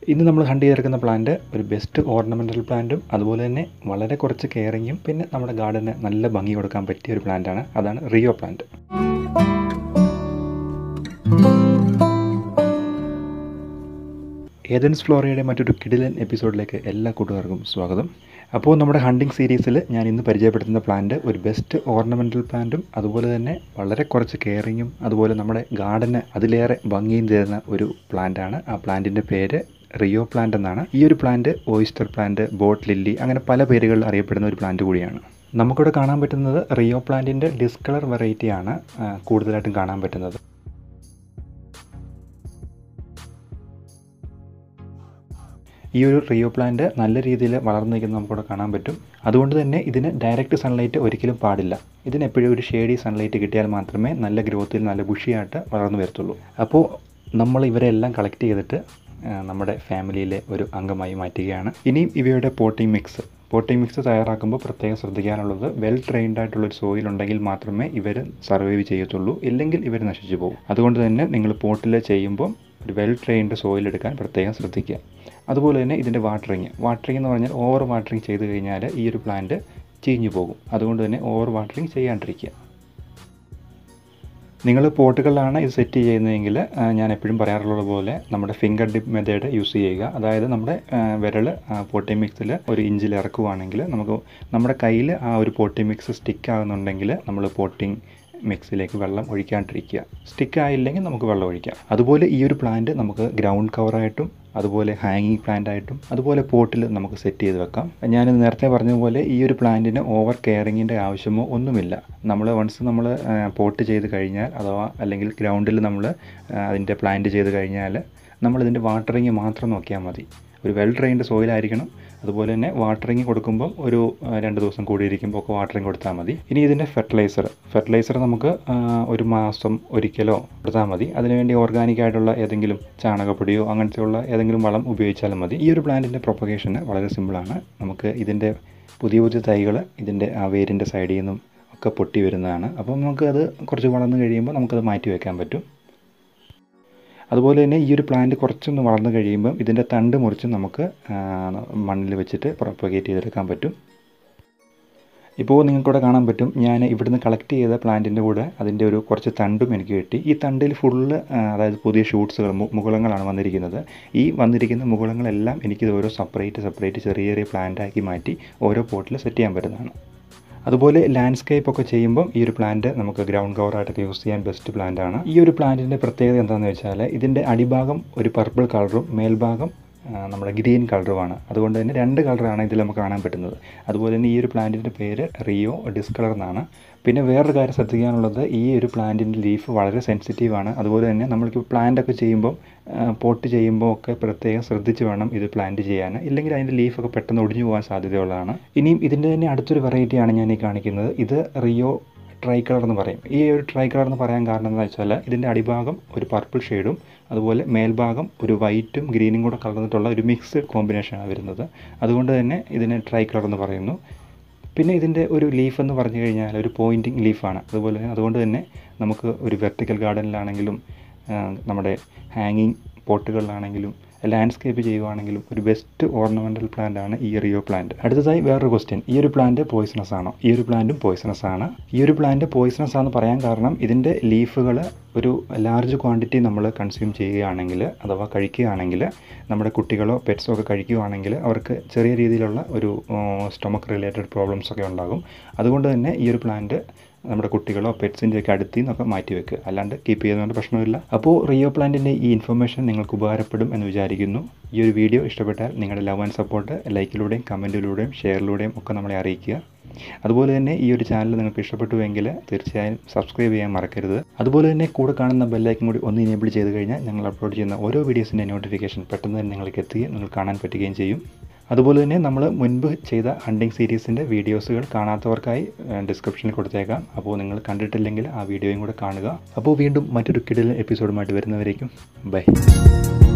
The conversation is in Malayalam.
ഇന്ന് നമ്മൾ ഹണ്ട് ചെയ്തെടുക്കുന്ന പ്ലാന്റ് ഒരു ബെസ്റ്റ് ഓർണമെൻ്റൽ പ്ലാന്റും അതുപോലെ തന്നെ വളരെ കുറച്ച് കെയറിങ്ങും പിന്നെ നമ്മുടെ ഗാർഡന് നല്ല ഭംഗി കൊടുക്കാൻ പറ്റിയ ഒരു പ്ലാന്റാണ് അതാണ് റിയോ പ്ലാന്റ് ഏതൻസ് ഫ്ലോറയുടെ മറ്റൊരു കിടിലൻ എപ്പിസോഡിലേക്ക് എല്ലാ കൂട്ടുകാർക്കും സ്വാഗതം അപ്പോൾ നമ്മുടെ ഹണ്ടിങ് സീരീസിൽ ഞാൻ ഇന്ന് പരിചയപ്പെടുത്തുന്ന പ്ലാന്റ് ഒരു ബെസ്റ്റ് ഓർണമെൻ്റൽ പ്ലാന്റും അതുപോലെ തന്നെ വളരെ കുറച്ച് കെയറിങ്ങും അതുപോലെ നമ്മുടെ ഗാർഡന് അതിലേറെ ഭംഗിയും തരുന്ന ഒരു പ്ലാന്റാണ് ആ പ്ലാന്റിൻ്റെ പേര് റിയോ പ്ലാന്റ് എന്നാണ് ഈ ഒരു plant oyster plant boat lily അങ്ങനെ പല പേരുകളിൽ അറിയപ്പെടുന്ന ഒരു പ്ലാന്റ് കൂടിയാണ് നമുക്കിവിടെ കാണാൻ പറ്റുന്നത് റിയോ പ്ലാന്റിൻ്റെ ഡിസ്കളർ വെറൈറ്റിയാണ് കൂടുതലായിട്ടും കാണാൻ പറ്റുന്നത് ഈ ഒരു റിയോ പ്ലാന്റ് നല്ല രീതിയിൽ വളർന്നു നിൽക്കുന്നത് നമുക്കിവിടെ കാണാൻ പറ്റും അതുകൊണ്ട് തന്നെ ഇതിന് ഡയറക്റ്റ് സൺലൈറ്റ് ഒരിക്കലും പാടില്ല ഇതിന് എപ്പോഴും ഒരു ഷേഡി സൺലൈറ്റ് കിട്ടിയാൽ മാത്രമേ നല്ല ഗ്രോത്തിൽ നല്ല ബുഷിയായിട്ട് വളർന്നു വരത്തുള്ളൂ അപ്പോൾ നമ്മൾ ഇവരെല്ലാം കളക്ട് ചെയ്തിട്ട് നമ്മുടെ ഫാമിലിയിലെ ഒരു അംഗമായി മാറ്റുകയാണ് ഇനിയും ഇവയുടെ പോട്ടിംഗ് മിക്സ് പോട്ടിംഗ് മിക്സ് തയ്യാറാക്കുമ്പോൾ പ്രത്യേകം ശ്രദ്ധിക്കാനുള്ളത് വെൽ ട്രെയിൻഡ് ആയിട്ടുള്ള ഒരു സോയിൽ ഉണ്ടെങ്കിൽ മാത്രമേ ഇവർ സർവൈവ് ചെയ്യത്തുള്ളൂ ഇല്ലെങ്കിൽ ഇവർ നശിച്ചു പോകും അതുകൊണ്ട് തന്നെ നിങ്ങൾ പോട്ടിൽ ചെയ്യുമ്പോൾ ഒരു വെൽ ട്രെയിൻഡ് സോയിൽ എടുക്കാൻ പ്രത്യേകം ശ്രദ്ധിക്കുക അതുപോലെ തന്നെ ഇതിൻ്റെ വാട്ടറിങ് വാട്ടറിങ് എന്ന് പറഞ്ഞാൽ ഓവർ വാട്ടറിങ് ചെയ്ത് കഴിഞ്ഞാൽ ഈ ഒരു പ്ലാന്റ് ചീഞ്ഞു പോകും അതുകൊണ്ട് തന്നെ ഓവർ വാട്ടറിങ് ചെയ്യാണ്ടിരിക്കുക നിങ്ങൾ പോട്ടുകളിലാണ് ഇത് സെറ്റ് ചെയ്യുന്നതെങ്കിൽ ഞാൻ എപ്പോഴും പറയാറുള്ളത് പോലെ നമ്മുടെ ഫിംഗർ ഡിപ്പ് മെത്തേഡ് യൂസ് ചെയ്യുക അതായത് നമ്മുടെ വിരൽ പോട്ടി മിക്സിൽ ഒരു ഇഞ്ചിൽ ഇറക്കുവാണെങ്കിൽ നമുക്ക് നമ്മുടെ കയ്യിൽ ആ ഒരു പോട്ടി മിക്സ് സ്റ്റിക്ക് ആകുന്നുണ്ടെങ്കിൽ നമ്മൾ പോട്ടിങ് മിക്സിലേക്ക് വെള്ളം ഒഴിക്കാണ്ടിരിക്കുക സ്റ്റിക്ക് ആയില്ലെങ്കിൽ നമുക്ക് വെള്ളം ഒഴിക്കാം അതുപോലെ ഈ ഒരു പ്ലാന്റ് നമുക്ക് ഗ്രൗണ്ട് കവറായിട്ടും അതുപോലെ ഹാങ്ങിങ് പ്ലാന്റ് ആയിട്ടും അതുപോലെ പോട്ടിൽ നമുക്ക് സെറ്റ് ചെയ്ത് വെക്കാം ഞാൻ നേരത്തെ പറഞ്ഞതുപോലെ ഈ ഒരു പ്ലാന്റിന് ഓവർ കെയറിങ്ങിൻ്റെ ആവശ്യമോ ഒന്നുമില്ല നമ്മൾ വൺസ് നമ്മൾ പോട്ട് ചെയ്ത് കഴിഞ്ഞാൽ അഥവാ അല്ലെങ്കിൽ ഗ്രൗണ്ടിൽ നമ്മൾ അതിൻ്റെ പ്ലാന്റ് ചെയ്ത് കഴിഞ്ഞാൽ നമ്മളിതിൻ്റെ വാട്ടറിങ് മാത്രം നോക്കിയാൽ മതി ഒരു വെൽ ട്രെയിൻഡ് സോയിലായിരിക്കണം അതുപോലെ തന്നെ വാട്ടറിങ് കൊടുക്കുമ്പോൾ ഒരു രണ്ട് ദിവസം കൂടി ഇരിക്കുമ്പോൾ ഒക്കെ വാട്ടറിങ് കൊടുത്താൽ മതി ഇനി ഇതിൻ്റെ ഫെർട്ടിലൈസർ ഫെർട്ടിലൈസർ നമുക്ക് ഒരു മാസം ഒരിക്കലോ കൊടുത്താൽ മതി അതിനുവേണ്ടി ഓർഗാനിക് ആയിട്ടുള്ള ഏതെങ്കിലും ചാണകപ്പൊടിയോ അങ്ങനത്തെയുള്ള ഏതെങ്കിലും വളം ഉപയോഗിച്ചാലും മതി ഈ ഒരു പ്ലാന്റിൻ്റെ പ്രൊപ്പഗേഷന് വളരെ സിമ്പിളാണ് നമുക്ക് ഇതിൻ്റെ പുതിയ പുതിയ തൈകൾ ഇതിൻ്റെ ആ വേരിൻ്റെ സൈഡിൽ നിന്നും ഒക്കെ പൊട്ടി വരുന്നതാണ് അപ്പം നമുക്കത് കുറച്ച് വളർന്നു കഴിയുമ്പോൾ നമുക്കത് മാറ്റി വയ്ക്കാൻ പറ്റും അതുപോലെ തന്നെ ഈ ഒരു പ്ലാന്റ് കുറച്ചൊന്ന് വളർന്നു കഴിയുമ്പം ഇതിൻ്റെ തണ്ട് മുറിച്ച് നമുക്ക് മണ്ണിൽ വെച്ചിട്ട് പ്രൊപ്പഗേറ്റ് ചെയ്തെടുക്കാൻ പറ്റും ഇപ്പോൾ നിങ്ങൾക്കിവിടെ കാണാൻ പറ്റും ഞാൻ ഇവിടുന്ന് കളക്ട് ചെയ്ത പ്ലാന്റിൻ്റെ കൂടെ അതിൻ്റെ ഒരു കുറച്ച് തണ്ടും എനിക്ക് കിട്ടി ഈ തണ്ടിൽ ഫുള്ള് അതായത് പുതിയ ഷൂട്ട്സുകൾ മുകുളങ്ങളാണ് വന്നിരിക്കുന്നത് ഈ വന്നിരിക്കുന്ന മുകുളങ്ങളെല്ലാം എനിക്ക് ഓരോ സെപ്പറേറ്റ് സെപ്പറേറ്റ് ചെറിയ ചെറിയ പ്ലാന്റാക്കി മാറ്റി ഓരോ പോട്ടിൽ സെറ്റ് ചെയ്യാൻ പറ്റുന്നതാണ് അതുപോലെ ലാൻഡ്സ്കേപ്പ് ഒക്കെ ചെയ്യുമ്പം ഈ ഒരു പ്ലാന്റ് നമുക്ക് ഗ്രൗണ്ട് കവറായിട്ടൊക്കെ യൂസ് ചെയ്യാൻ ബെസ്റ്റ് പ്ലാന്റ് ആണ് ഈ ഒരു പ്ലാന്റിൻ്റെ പ്രത്യേകത എന്താണെന്ന് വെച്ചാൽ ഇതിൻ്റെ അടിഭാഗം ഒരു പർപ്പിൾ കളറും മേൽഭാഗം നമ്മുടെ ഗ്രീൻ കളറുമാണ് അതുകൊണ്ട് തന്നെ രണ്ട് കളറാണ് ഇതിൽ നമുക്ക് കാണാൻ പറ്റുന്നത് അതുപോലെ തന്നെ ഈ ഒരു പ്ലാന്റിൻ്റെ പേര് റിയോ ഡിസ്കളർ എന്നാണ് പിന്നെ വേറൊരു കാര്യം ശ്രദ്ധിക്കാനുള്ളത് ഈ ഒരു പ്ലാന്റിൻ്റെ ലീഫ് വളരെ സെൻസിറ്റീവാണ് അതുപോലെ തന്നെ നമ്മൾക്ക് പ്ലാന്റ് ഒക്കെ ചെയ്യുമ്പോൾ പോട്ട് ചെയ്യുമ്പോൾ ഒക്കെ പ്രത്യേകം ശ്രദ്ധിച്ച് വേണം ഇത് പ്ലാന്റ് ചെയ്യാൻ ഇല്ലെങ്കിൽ അതിൻ്റെ ലീഫൊക്കെ പെട്ടെന്ന് ഒടിഞ്ഞു പോകാൻ സാധ്യതയുള്ളതാണ് ഇനിയും ഇതിൻ്റെ തന്നെ അടുത്തൊരു വെറൈറ്റിയാണ് ഞാൻ ഈ കാണിക്കുന്നത് ഇത് റിയോ ട്രൈ കളർ എന്ന് പറയും ഈ ഒരു ട്രൈ കളർ എന്ന് പറയാൻ കാരണം എന്താ വെച്ചാൽ ഇതിൻ്റെ അടിഭാഗം ഒരു പർപ്പിൾ ഷെയ്ഡും അതുപോലെ മേൽഭാഗം ഒരു വൈറ്റും ഗ്രീനും കൂടെ കലർന്നിട്ടുള്ള ഒരു മിക്സ്ഡ് കോമ്പിനേഷനാണ് വരുന്നത് അതുകൊണ്ട് തന്നെ ഇതിനെ ട്രൈ കളർ എന്ന് പറയുന്നു പിന്നെ ഇതിൻ്റെ ഒരു ലീഫ് എന്ന് പറഞ്ഞു കഴിഞ്ഞാൽ ഒരു പോയിൻറ്റിങ് ലീഫാണ് അതുപോലെ തന്നെ അതുകൊണ്ട് തന്നെ നമുക്ക് ഒരു വെർട്ടിക്കൽ ഗാർഡനിലാണെങ്കിലും നമ്മുടെ ഹാങ്ങിങ് പോട്ടുകളിലാണെങ്കിലും ലാൻഡ്സ്കേപ്പ് ചെയ്യുവാണെങ്കിലും ഒരു ബെസ്റ്റ് ഓർണമെൻ്റൽ പ്ലാന്റ് ആണ് ഈ റിയോ പ്ലാന്റ് അടുത്തതായി വേറൊരു ക്വസ്റ്റ്യൻ ഈ ഒരു പ്ലാന്റ് പോയിസണസ് ആണോ ഈ ഒരു പ്ലാന്റും പോയിസണസ് ആണ് ഈ ഒരു പ്ലാന്റ് പോയിസണസ് ആണെന്ന് പറയാൻ കാരണം ഇതിൻ്റെ ലീഫുകൾ ഒരു ലാർജ് ക്വാണ്ടിറ്റി നമ്മൾ കൺസ്യൂം ചെയ്യുകയാണെങ്കിൽ അഥവാ കഴിക്കുകയാണെങ്കിൽ നമ്മുടെ കുട്ടികളോ പെറ്റ്സോ ഒക്കെ കഴിക്കുകയാണെങ്കിൽ അവർക്ക് ചെറിയ രീതിയിലുള്ള ഒരു സ്റ്റൊമക്ക് റിലേറ്റഡ് പ്രോബ്ലംസ് ഒക്കെ ഉണ്ടാകും അതുകൊണ്ട് തന്നെ ഈ ഒരു പ്ലാന്റ് നമ്മുടെ കുട്ടികളോ പെറ്റ്സിൻ്റെ ഒക്കെ അടുത്തിൽ നിന്നൊക്കെ മാറ്റി വെക്കുക അല്ലാണ്ട് കീപ്പ് ചെയ്യുന്നതുകൊണ്ട് പ്രശ്നമില്ല അപ്പോൾ റിയോ പ്ലാന്റിൻ്റെ ഈ ഇൻഫർമേഷൻ നിങ്ങൾക്ക് ഉപകാരപ്പെടും എന്ന് വിചാരിക്കുന്നു ഈ ഒരു വീഡിയോ ഇഷ്ടപ്പെട്ടാൽ നിങ്ങളുടെ ലവ് ആൻഡ് സപ്പോർട്ട് ലൈക്കിലൂടെയും കമൻറ്റിലൂടെയും ഷെയറിലൂടെയും ഒക്കെ നമ്മളെ അറിയിക്കുക അതുപോലെ തന്നെ ഈ ഒരു ചാനൽ നിങ്ങൾക്ക് ഇഷ്ടപ്പെട്ടുവെങ്കിൽ തീർച്ചയായും സബ്സ്ക്രൈബ് ചെയ്യാൻ മറക്കരുത് അതുപോലെ തന്നെ കൂടെ കാണുന്ന ബെല്ലൈക്കും കൂടി ഒന്ന് ഇനേബിൾ ചെയ്ത് കഴിഞ്ഞാൽ ഞങ്ങൾ അപ്ലോഡ് ചെയ്യുന്ന ഓരോ വീഡിയോസിൻ്റെ നോട്ടിഫിക്കേഷൻ പെട്ടെന്ന് തന്നെ നിങ്ങൾക്ക് എത്തുകയും നിങ്ങൾ കാണാൻ പറ്റുകയും ചെയ്യും അതുപോലെ തന്നെ നമ്മൾ മുൻപ് ചെയ്ത ഹണ്ടിങ് സീരീസിൻ്റെ വീഡിയോസുകൾ കാണാത്തവർക്കായി ഡിസ്ക്രിപ്ഷനിൽ കൊടുത്തേക്കാം അപ്പോൾ നിങ്ങൾ കണ്ടിട്ടില്ലെങ്കിൽ ആ വീഡിയോയും കൂടെ കാണുക അപ്പോൾ വീണ്ടും മറ്റൊരു കിടിലൻ എപ്പിസോഡുമായിട്ട് വരുന്നവരേക്കും ബൈ